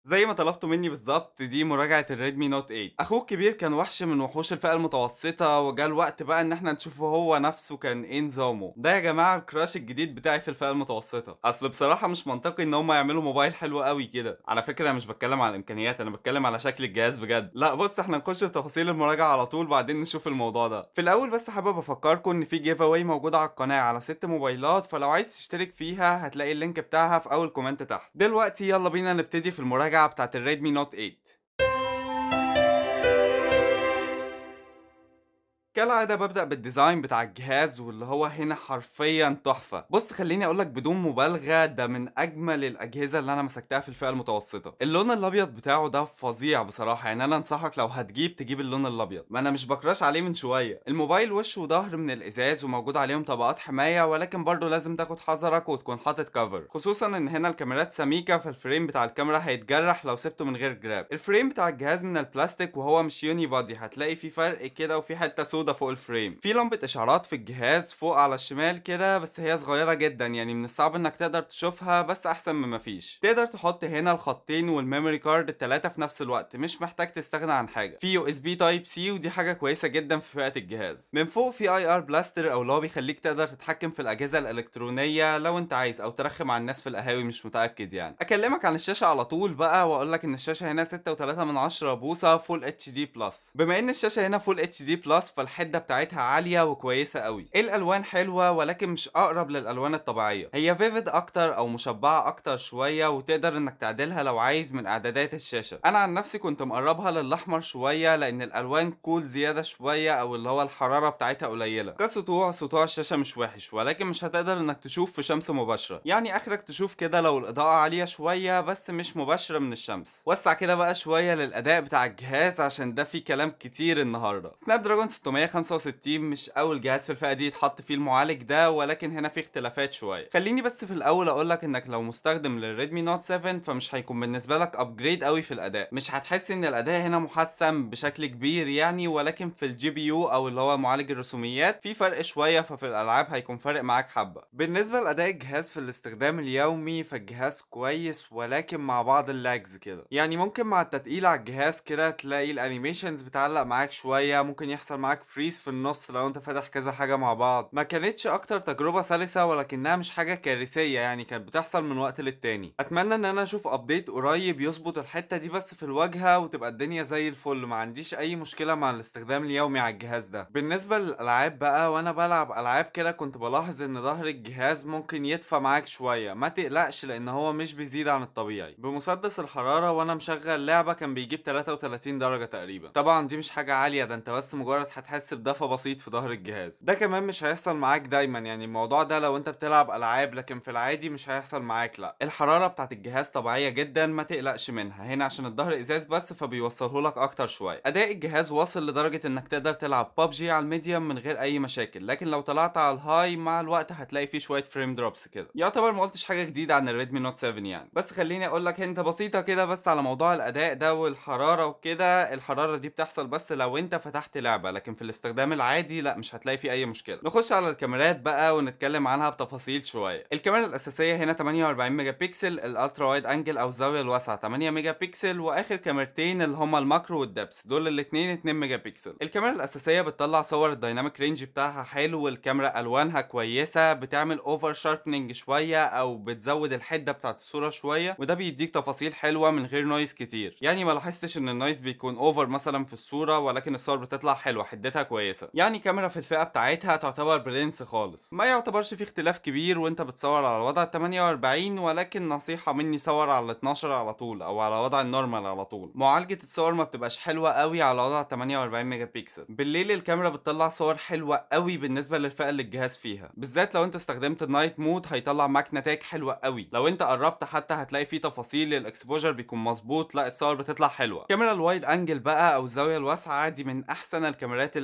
زي ما طلبتوا مني بالظبط دي مراجعة الريدمي نوت 8 اخوه الكبير كان وحش من وحوش الفئة المتوسطة وجا الوقت بقى ان احنا نشوفه هو نفسه كان ايه نظامه ده يا جماعة الكراش الجديد بتاعي في الفئة المتوسطة اصل بصراحة مش منطقي ان هم يعملوا موبايل حلو قوي كده على فكرة انا مش بتكلم على الامكانيات انا بتكلم على شكل الجهاز بجد لا بص احنا نخش في تفاصيل المراجعة على طول بعدين نشوف الموضوع ده في الاول بس حابب افكركم ان في جيف اواي موجود على القناة على ست موبايلات فلو عايز تشترك فيها هتلاقي اللينك بتاعها في اول كومنت تحت دلوقتي يلا بينا نبتدي في المراجعة بتاعت الريدمي نوت 8 كالعادة ببدأ بالديزاين بتاع الجهاز واللي هو هنا حرفيا تحفة بص خليني اقولك بدون مبالغة ده من اجمل الاجهزة اللي انا مسكتها في الفئة المتوسطة اللون الابيض بتاعه ده فظيع بصراحة يعني انا انصحك لو هتجيب تجيب اللون الابيض ما انا مش بكراش عليه من شوية الموبايل وش وظهر من الازاز وموجود عليهم طبقات حماية ولكن برضه لازم تاخد حذرك وتكون حاطط كفر خصوصا ان هنا الكاميرات سميكة فالفريم بتاع الكاميرا هيتجرح لو سبته من غير جراب الفريم بتاع الجهاز من البلاستيك وهو مش يوني بادي هتلاقي في فرق كده وفي حتة سودا فوق الفريم في لمبة اشعارات في الجهاز فوق على الشمال كده بس هي صغيرة جدا يعني من الصعب انك تقدر تشوفها بس احسن من مفيش تقدر تحط هنا الخطين والميموري كارد التلاتة في نفس الوقت مش محتاج تستغنى عن حاجة في يو اس بي تايب سي ودي حاجة كويسة جدا في فئة الجهاز من فوق في اي ار بلاستر او اللي هو بيخليك تقدر تتحكم في الاجهزة الالكترونية لو انت عايز او ترخم على الناس في القهاوي مش متأكد يعني اكلمك عن الشاشة على طول بقى واقول لك ان الشاشة هنا 6.3 من 10 بوصة فول اتش دي بلس بما ان الشاشة هنا فول اتش دي بلس فالحدة بتاعتها عالية وكويسة قوي الالوان حلوة ولكن مش اقرب للالوان الطبيعية هي فيفيد اكتر او مشبعة اكتر شوية وتقدر انك تعدلها لو عايز من اعدادات الشاشة انا عن نفسي كنت مقربها للاحمر شوية لان الالوان كول زيادة شوية او اللي هو الحرارة بتاعتها قليلة كسطوع سطوع الشاشة مش وحش ولكن مش هتقدر انك تشوف في شمس مباشرة يعني اخرك تشوف كده لو الاضاءة عالية شوية بس مش مباشرة من الشمس وسع كده بقى شوية للاداء بتاع الجهاز عشان ده فيه كلام كتير النهاردة سناب دراجون 665 مش اول جهاز في الفئة دي يتحط فيه المعالج ده ولكن هنا في اختلافات شوية خليني بس في الاول اقول لك انك لو مستخدم للريدمي نوت 7 فمش هيكون بالنسبة لك ابجريد قوي في الاداء مش هتحس ان الاداء هنا محسن بشكل كبير يعني ولكن في الجي بي يو او اللي هو معالج الرسوميات في فرق شوية ففي الالعاب هيكون فارق معاك حبة بالنسبة لاداء الجهاز في الاستخدام اليومي فالجهاز كويس ولكن مع بعض اللاجز كده يعني ممكن مع التتقيل على الجهاز كده تلاقي الانيميشنز بتعلق معاك شوية ممكن يحصل معاك فريز في النص لو انت فاتح كذا حاجة مع بعض ما كانتش اكتر تجربة سلسة ولكنها مش حاجة كارثية يعني كانت بتحصل من وقت للتاني اتمنى ان انا اشوف ابديت قريب يظبط الحتة دي بس في الواجهة وتبقى الدنيا زي الفل ما عنديش اي مشكلة مع الاستخدام اليومي على الجهاز ده بالنسبة للالعاب بقى وانا بلعب العاب كده كنت بلاحظ ان ظهر الجهاز ممكن يدفى معاك شوية ما تقلقش لان هو مش بيزيد عن الطبيعي بمسدس الحرارة وانا مشغل لعبة كان بيجيب 33 درجة تقريبا طبعا دي مش حاجة عالية ده انت بس مجرد هتحس بدفى بسيط في ظهر الجهاز ده كمان مش هيحصل معاك دايما يعني الموضوع ده لو انت بتلعب العاب لكن في العادي مش هيحصل معاك لا الحرارة بتاعت الجهاز طبيعية جدا ما تقلقش منها هنا عشان الظهر ازاز بس فبيوصله لك اكتر شوية اداء الجهاز واصل لدرجة انك تقدر تلعب ببجي على الميديوم من غير اي مشاكل لكن لو طلعت على الهاي مع الوقت هتلاقي فيه شوية فريم دروبس كده يعتبر ما قلتش حاجة جديدة عن الريدمي نوت 7 يعني بس خليني اقول لك انت بسيطة كده بس على موضوع الاداء ده والحرارة وكده الحرارة دي بتحصل بس لو انت فتحت لعبة لكن في الاستخدام العادي لا مش هتلاقي فيه اي مشكلة نخش على الكاميرات بقى ونتكلم عنها بتفاصيل شوية الكاميرا الاساسية هنا 48 ميجا بكسل الالترا وايد انجل او الزاوية الواسعة 8 ميجا بكسل واخر كاميرتين اللي هما الماكرو والدبس دول الاثنين 2 ميجا بكسل الكاميرا الاساسية بتطلع صور الدايناميك رينج بتاعها حلو والكاميرا الوانها كويسة بتعمل اوفر شاربنينج شوية او بتزود الحدة بتاعت الصورة شوية وده بيديك تفاصيل حلوة من غير نويز كتير يعني ما لاحظتش ان النويز بيكون اوفر مثلا في الصورة ولكن الصور بتطلع حلوة حدتها كويسة يعني كاميرا في الفئة بتاعتها تعتبر برنس خالص ما يعتبرش في اختلاف كبير وانت بتصور على وضع 48 ولكن نصيحة مني صور على 12 على طول او على وضع النورمال على طول معالجة الصور ما بتبقاش حلوة قوي على وضع 48 ميجا بكسل بالليل الكاميرا بتطلع صور حلوة قوي بالنسبة للفئة اللي الجهاز فيها بالذات لو انت استخدمت النايت مود هيطلع معاك نتائج حلوة قوي لو انت قربت حتى هتلاقي فيه تفاصيل الاكسبوجر بيكون مظبوط لا الصور بتطلع حلوة كاميرا الوايد انجل بقى او الزاوية الواسعة دي من احسن الكاميرات اللي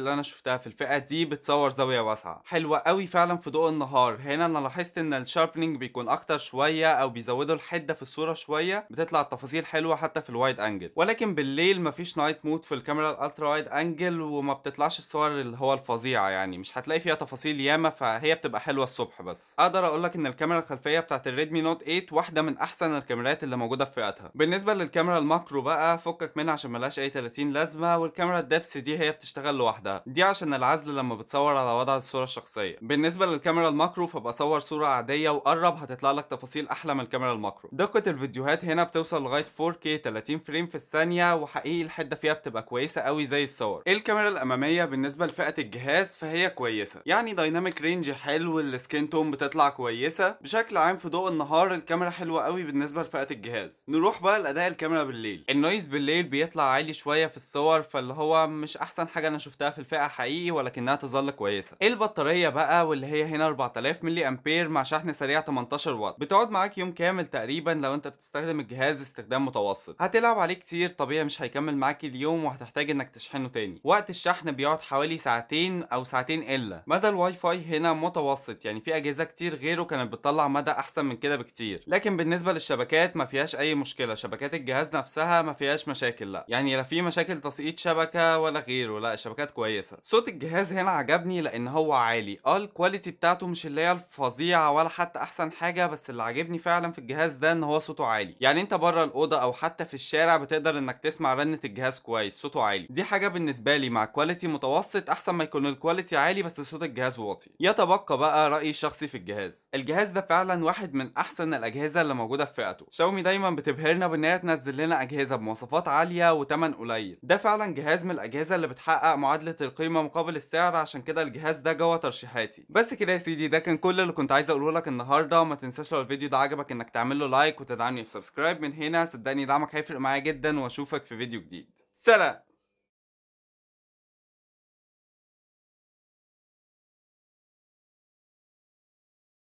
اللي انا شفتها في الفئه دي بتصور زاويه واسعه حلوه قوي فعلا في ضوء النهار هنا انا لاحظت ان الشاربنينج بيكون اكتر شويه او بيزودوا الحده في الصوره شويه بتطلع التفاصيل حلوه حتى في الوايد انجل ولكن بالليل مفيش نايت مود في الكاميرا الالترا وايد انجل وما بتطلعش الصور اللي هو الفظيعه يعني مش هتلاقي فيها تفاصيل ياما فهي بتبقى حلوه الصبح بس اقدر اقول لك ان الكاميرا الخلفيه بتاعت الريدمي نوت 8 واحده من احسن الكاميرات اللي موجوده في فئتها بالنسبه للكاميرا الماكرو بقى فكك منها عشان ملهاش اي 30 لازمه والكاميرا الدبس دي هي بتشتغل لوحدها دي عشان العزل لما بتصور على وضع الصوره الشخصيه بالنسبه للكاميرا الماكرو فبقى صور صوره عاديه وقرب هتطلع لك تفاصيل احلى من الكاميرا الماكرو دقه الفيديوهات هنا بتوصل لغايه 4K 30 فريم في الثانيه وحقيقي الحده فيها بتبقى كويسه قوي زي الصور الكاميرا الاماميه بالنسبه لفئه الجهاز فهي كويسه يعني دايناميك رينج حلو السكين تون بتطلع كويسه بشكل عام في ضوء النهار الكاميرا حلوه قوي بالنسبه لفئه الجهاز نروح بقى لاداء الكاميرا بالليل النويز بالليل بيطلع عالي شويه في الصور فاللي هو مش احسن حاجه انا شفتها في الفئه حقيقي ولكنها تظل كويسه البطاريه بقى واللي هي هنا 4000 ملي امبير مع شحن سريع 18 واط بتقعد معاك يوم كامل تقريبا لو انت بتستخدم الجهاز استخدام متوسط هتلعب عليه كتير طبيعي مش هيكمل معاك اليوم وهتحتاج انك تشحنه تاني وقت الشحن بيقعد حوالي ساعتين او ساعتين الا مدى الواي فاي هنا متوسط يعني في اجهزه كتير غيره كانت بتطلع مدى احسن من كده بكتير لكن بالنسبه للشبكات ما فيهاش اي مشكله شبكات الجهاز نفسها ما فيهاش مشاكل لا يعني لا في مشاكل تسقيط شبكه ولا غيره لا الشبكات كويسه صوت الجهاز هنا عجبني لان هو عالي اه الكواليتي بتاعته مش اللي هي الفظيعه ولا حتى احسن حاجه بس اللي عاجبني فعلا في الجهاز ده ان هو صوته عالي يعني انت بره الاوضه او حتى في الشارع بتقدر انك تسمع رنه الجهاز كويس صوته عالي دي حاجه بالنسبه لي مع كواليتي متوسط احسن ما يكون الكواليتي عالي بس صوت الجهاز واطي يتبقى بقى رايي الشخصي في الجهاز الجهاز ده فعلا واحد من احسن الاجهزه اللي موجوده في فئته شاومي دايما بتبهرنا بان هي تنزل لنا اجهزه بمواصفات عاليه وتمن قليل ده فعلا جهاز من الاجهزه اللي بتحقق معادله القيمه مقابل السعر عشان كده الجهاز ده جوه ترشيحاتي بس كده يا سيدي ده كان كل اللي كنت عايز اقوله لك النهارده ما تنساش لو الفيديو ده عجبك انك تعمل له لايك وتدعمني بسبسكرايب من هنا صدقني دعمك هيفرق معايا جدا واشوفك في فيديو جديد سلام